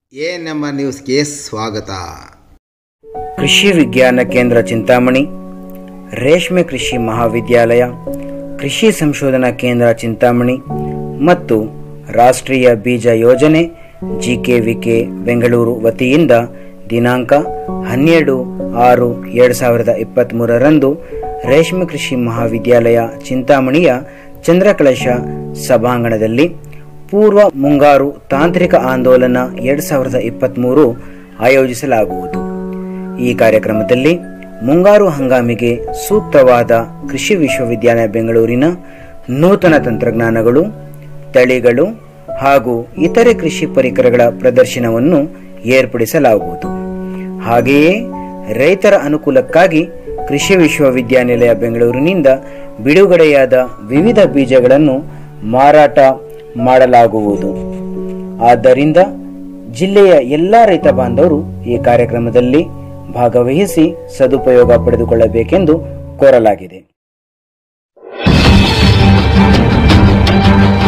A number ನ್ಯೂಸ್ಗೆ ಸ್ವಾಗತ ಕೃಷಿ ವಿಜ್ಞಾನ ಕೇಂದ್ರ ಚಿಂತಾಮಣಿ ರೇಷ್ಮೆ ಕೃಷಿ ಮಹಾವಿದ್ಯಾಲಯ ಕೃಷಿ ಸಂಶೋಧನಾ ಕೇಂದ್ರ ಚಿಂತಾಮಣಿ ಮತ್ತು ರಾಷ್ಟ್ರೀಯ ಬೀಜ ಯೋಜನೆ ಜಿಕೆವಿಕೆ ಬೆಂಗಳೂರು ವತಿಯಿಂದ ದಿನಾಂಕ ಹನ್ನೆರಡು ಆರು ಎರಡು ಸಾವಿರದ ಇಪ್ಪತ್ತ್ಮೂರರಂದು ರೇಷ್ಮೆ ಕೃಷಿ ಮಹಾವಿದ್ಯಾಲಯ ಚಿಂತಾಮಣಿಯ ಚಂದ್ರಕಳಶ ಸಭಾಂಗಣದಲ್ಲಿ ಪೂರ್ವ ಮುಂಗಾರು ತಾಂತ್ರಿಕ ಆಂದೋಲನ ಎರಡು ಸಾವಿರದ ಇಪ್ಪತ್ತ್ಮೂರು ಆಯೋಜಿಸಲಾಗುವುದು ಈ ಕಾರ್ಯಕ್ರಮದಲ್ಲಿ ಮುಂಗಾರು ಹಂಗಾಮಿಗೆ ಸೂಕ್ತವಾದ ಕೃಷಿ ವಿಶ್ವವಿದ್ಯಾಲಯ ಬೆಂಗಳೂರಿನ ನೂತನ ತಂತ್ರಜ್ಞಾನಗಳು ತಳಿಗಳು ಹಾಗೂ ಇತರೆ ಕೃಷಿ ಪರಿಕರಗಳ ಪ್ರದರ್ಶನವನ್ನು ಏರ್ಪಡಿಸಲಾಗುವುದು ಹಾಗೆಯೇ ರೈತರ ಅನುಕೂಲಕ್ಕಾಗಿ ಕೃಷಿ ವಿಶ್ವವಿದ್ಯಾನಿಲಯ ಬೆಂಗಳೂರಿನಿಂದ ಬಿಡುಗಡೆಯಾದ ವಿವಿಧ ಬೀಜಗಳನ್ನು ಮಾರಾಟ ಮಾಡಲಾಗುವುದು ಆದ್ದರಿಂದ ಜಿಲ್ಲೆಯ ಎಲ್ಲ ರೈತ ಬಾಂಧವರು ಈ ಕಾರ್ಯಕ್ರಮದಲ್ಲಿ ಭಾಗವಹಿಸಿ ಸದುಪಯೋಗ ಪಡೆದುಕೊಳ್ಳಬೇಕೆಂದು ಕೋರಲಾಗಿದೆ